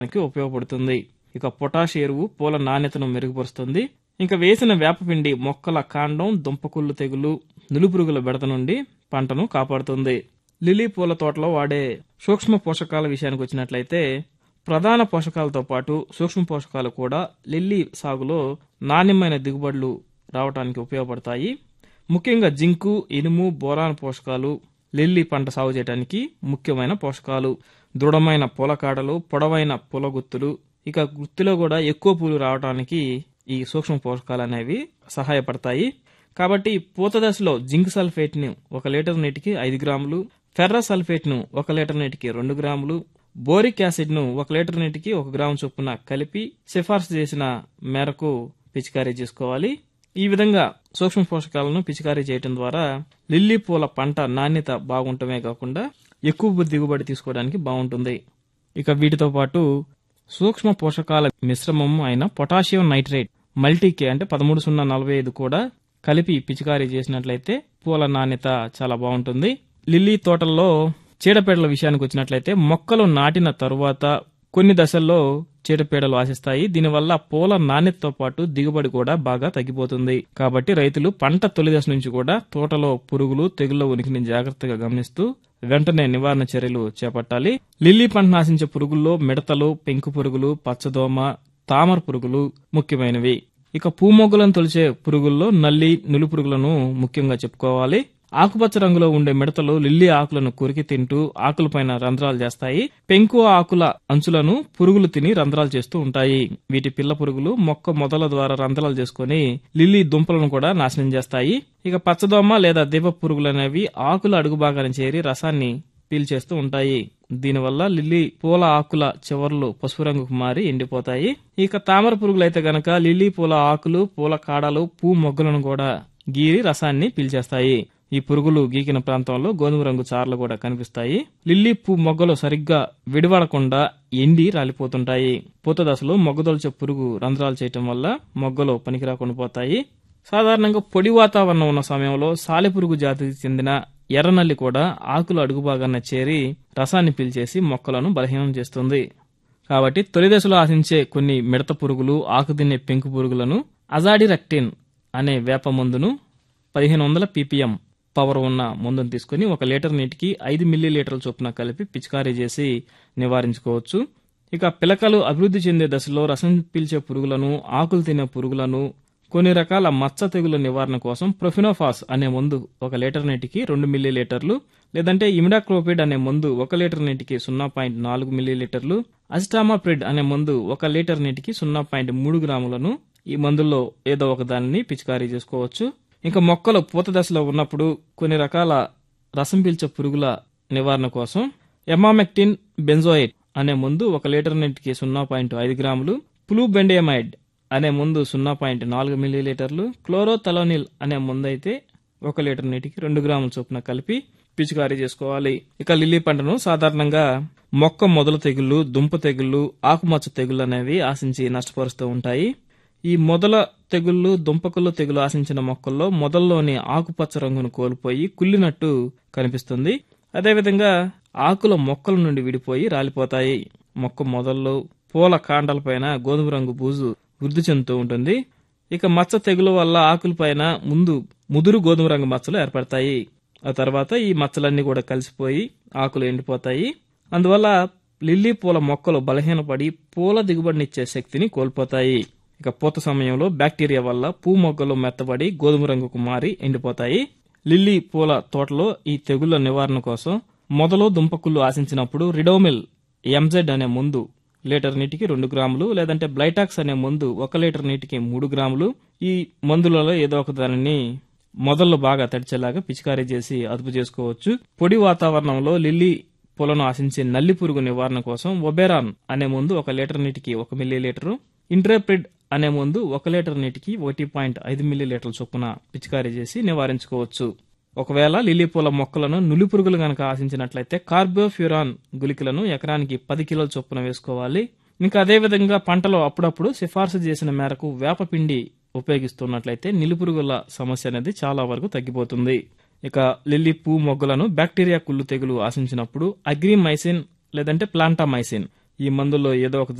మనకి ఉపయోగపడుతుంది ఇక పొటాష్ ఎరువు పూల నాణ్యతను మెరుగుపరుస్తుంది ఇంకా వేసిన వేపపిండి మొక్కల కాండం దుంపకుళ్ళు తెగులు నులుపురుగుల బెడత నుండి పంటను కాపాడుతుంది లిలీ పూల తోటలో వాడే సూక్ష్మ పోషకాల విషయానికి వచ్చినట్లయితే ప్రధాన పోషకాలతో పాటు సూక్ష్మ పోషకాలు కూడా లిల్లీ సాగులో నాణ్యమైన దిగుబడులు రావడానికి ఉపయోగపడతాయి ముఖ్యంగా జింకు ఇనుము బోరాన్ పోషకాలు లిల్లీ పంట సాగు చేయడానికి ముఖ్యమైన పోషకాలు దృఢమైన పూల కాడలు పొడవైన పూల గుత్తులు ఇక గుత్తిలో కూడా ఎక్కువ పూలు రావడానికి ఈ సూక్ష్మ పోషకాలు అనేవి సహాయపడతాయి కాబట్టి పూత దశలో జింక్ సల్ఫేట్ ని ఒక లీటర్ నీటికి ఐదు గ్రాములు ఫెర్రస్ సల్ఫేట్ ను ఒక లీటర్ నీటికి రెండు గ్రాములు బోరిక్ యాసిడ్ ను ఒక లీటర్ నీటికి ఒక గ్రాము చొప్పున కలిపి సిఫార్సు చేసిన మేరకు పిచికారీ చేసుకోవాలి ఈ విధంగా సూక్ష్మ పోషకాలను పిచికారీ చేయడం ద్వారా లిల్లీ పూల పంట నాణ్యత బాగుంటమే కాకుండా ఎక్కువ దిగుబడి తీసుకోవడానికి బాగుంటుంది ఇక వీటితో పాటు సూక్ష్మ పోషకాల మిశ్రమం అయిన పొటాషియం నైట్రేట్ మల్టీకే అంటే పదమూడు సున్నా నలభై ఐదు కూడా కలిపి పిచికారీ చేసినట్లయితే పూల నాణ్యత చాలా బాగుంటుంది లిల్లీ తోటల్లో చీడపీడల విషయానికి వచ్చినట్లయితే మొక్కలు నాటిన తరువాత కొన్ని దశల్లో చీడపీడలు ఆశిస్తాయి దీనివల్ల పూల నాణ్యతతో పాటు దిగుబడి కూడా బాగా తగ్గిపోతుంది కాబట్టి రైతులు పంట తొలి దశ నుంచి కూడా తోటలో పురుగులు తెగుళ్ల ఉనికిని జాగ్రత్తగా గమనిస్తూ వెంటనే నివారణ చర్యలు చేపట్టాలి లిల్లీ పంట నాశించే పురుగుల్లో మిడతలు పెంకు పురుగులు పచ్చదోమ తామర పురుగులు ముఖ్యమైనవి ఇక పూమొగ్గులను తొలిచే పురుగుల్లో నల్లి నులి పురుగులను ముఖ్యంగా చెప్పుకోవాలి ఆకుపచ్చ రంగులో ఉండే మిడతలు లిల్లీ ఆకులను కొరికి తింటూ ఆకులపైన రంధ్రాలు చేస్తాయి పెంకు ఆకుల అంచులను పురుగులు తిని రంధ్రాలు చేస్తూ ఉంటాయి వీటి పిల్ల పురుగులు మొక్క మొదల ద్వారా రంధ్రాలు చేసుకుని లిల్లీ దుంపలను కూడా నాశనం చేస్తాయి ఇక పచ్చదోమ లేదా దీప పురుగులు అనేవి ఆకుల అడుగు భాగాన్ని చేరి రసాన్ని పీల్చేస్తూ ఉంటాయి దీనివల్ల లిల్లీ పూల ఆకుల చివర్లు పసుపు రంగుకు మారి ఎండిపోతాయి ఇక తామర పురుగులు అయితే గనక లిల్లీ పూల ఆకులు పూల కాడలు పూ మొగ్గలను కూడా గీరి రసాన్ని పీల్చేస్తాయి ఈ పురుగులు గీకిన ప్రాంతంలో గోధుమ రంగు చారలు కూడా కనిపిస్తాయి లిల్లీ పూ మొగ్గలు సరిగ్గా విడివడకుండా ఎండి రాలిపోతుంటాయి పూత దశలో మొగ్గదొల్చే పురుగు రంధ్రాలు చేయటం వల్ల మొగ్గలు పనికిరాకుండా పోతాయి సాధారణంగా పొడి వాతావరణం ఉన్న సమయంలో సాలెపురుగు జాతికి చెందిన ఎర్రనల్లి కూడా ఆకులు అడుగు భాగాన చేరి రసాన్ని పీల్చేసి మొక్కలను బలహీనం చేస్తుంది కాబట్టి తొలి దశలో ఆశించే కొన్ని మిడత పురుగులు ఆకు తినే పెంకు పురుగులను అజాడిరెక్టిన్ అనే వేప మందును పదిహేను వందల పీపీఎం పవర్ ఉన్న మందును తీసుకుని ఒక లీటర్ నీటికి ఐదు మిల్లీ లీటర్ల చొప్పున కలిపి పిచికారీ చేసి నివారించుకోవచ్చు ఇక పిలకలు అభివృద్ధి చెందే దశలో రసం పీల్చే పురుగులను ఆకులు తినే పురుగులను కొన్ని రకాల మచ్చ తెగుల నివారణ కోసం ప్రొఫినోఫాస్ అనే మందు ఒక లీటర్ నీటికి రెండు మిల్లీ లీటర్లు లేదంటే ఇమిడాక్లోపిడ్ అనే మందు ఒక లీటర్ నీటికి సున్నా పాయింట్ నాలుగు మిల్లీ లీటర్లు అజిటామాప్రిడ్ అనే మందు ఒక లీటర్ నీటికి సున్నా పాయింట్ మూడు గ్రాములను ఈ మందుల్లో ఏదో ఒక దానిని పిచికారీ చేసుకోవచ్చు ఇంకా మొక్కలు పూత దశలో ఉన్నప్పుడు కొన్ని రకాల రసం పీల్చే పురుగుల నివారణ కోసం ఎమామెక్టిన్ బెంజోయిట్ అనే మందు ఒక లీటర్ నీటికి సున్నా పాయింట్ ఐదు గ్రాములు ప్లూబెండియమైడ్ అనే మందు సున్నా పాయింట్ నాలుగు మిల్లీలీటర్లు క్లోరోథలోనిల్ అనే మందు అయితే ఒక లీటర్ నీటికి రెండు గ్రాముల చొప్పున కలిపి పిచికారీ చేసుకోవాలి ఇక లిల్లీ పంటను సాధారణంగా మొక్క మొదలు తెగుళ్లు దుంప తెగుళ్లు ఆకుమచ్చ తెగుళ్లు అనేవి ఆశించి నష్టపరుస్తూ ఉంటాయి ఈ మొదల తెగుళ్లు దుంపకులు తెగులు ఆశించిన మొక్కల్లో మొదల్లోని ఆకుపచ్చ రంగును కోల్పోయి కుళ్ళినట్టు కనిపిస్తుంది అదేవిధంగా ఆకుల మొక్కల నుండి విడిపోయి రాలిపోతాయి మొక్క మొదల్లో పూల కాండాలపైన గోధుమ రంగు బూజు వృద్ధి చెందుతూ ఉంటుంది ఇక మచ్చ తెగులు వల్ల ఆకులపైన ముందు ముదురు గోధుమ రంగు మచ్చలు ఏర్పడతాయి ఆ తర్వాత ఈ మచ్చలన్నీ కూడా కలిసిపోయి ఆకులు ఎండిపోతాయి అందువల్ల లిల్లీ పూల మొక్కలు బలహీనపడి పూల దిగుబడినిచ్చే శక్తిని కోల్పోతాయి ఇక పూత సమయంలో బ్యాక్టీరియా వల్ల పూ మొగ్గలు మెత్తబడి గోధుమ రంగుకు మారి ఎండిపోతాయి లిల్లీ పూల తోటలో ఈ తెగుళ్ల నివారణ కోసం మొదలు దుంపకుళ్ళు ఆశించినప్పుడు రిడోమిల్ ఎంజెడ్ అనే మందు లీటర్ నీటికి రెండు గ్రాములు లేదంటే బ్లైటాక్స్ అనే మందు ఒక లీటర్ నీటికి మూడు గ్రాములు ఈ మందులలో ఏదో ఒక దానిని మొదళ్ళు బాగా తడిచేలాగా పిచికారీ చేసి అదుపు చేసుకోవచ్చు పొడి వాతావరణంలో లిల్లీ పూలను ఆశించే నల్లి పురుగు నివారణ కోసం ఒబెరాన్ అనే మందు ఒక లీటర్ నీటికి ఒక మిల్లీ లీటరు ఇంట్రాప్రిడ్ అనే మందు ఒక లీటర్ నీటికి ఒకటి పాయింట్ ఐదు మిల్లీ లీటర్ల చొప్పున పిచికారీ చేసి నివారించుకోవచ్చు ఒకవేళ లిల్లీ పూల మొక్కలను నులి పురుగులు గనక ఆశించినట్లయితే కార్బోఫ్యూరాన్ గుళికలను ఎకరానికి పది కిలోల చొప్పున వేసుకోవాలి ఇంకా అదేవిధంగా పంటలో అప్పుడప్పుడు సిఫార్సు చేసిన మేరకు వేపపిండి ఉపయోగిస్తున్నట్లయితే నిలుపురుగుల సమస్య అనేది చాలా వరకు తగ్గిపోతుంది ఇక లిల్లీ పూ మొగ్గలను బ్యాక్టీరియా కుళ్ళు తెగులు ఆశించినప్పుడు అగ్రిమైసిన్ లేదంటే ప్లాంటామైసిన్ ఈ మందుల్లో ఏదో ఒక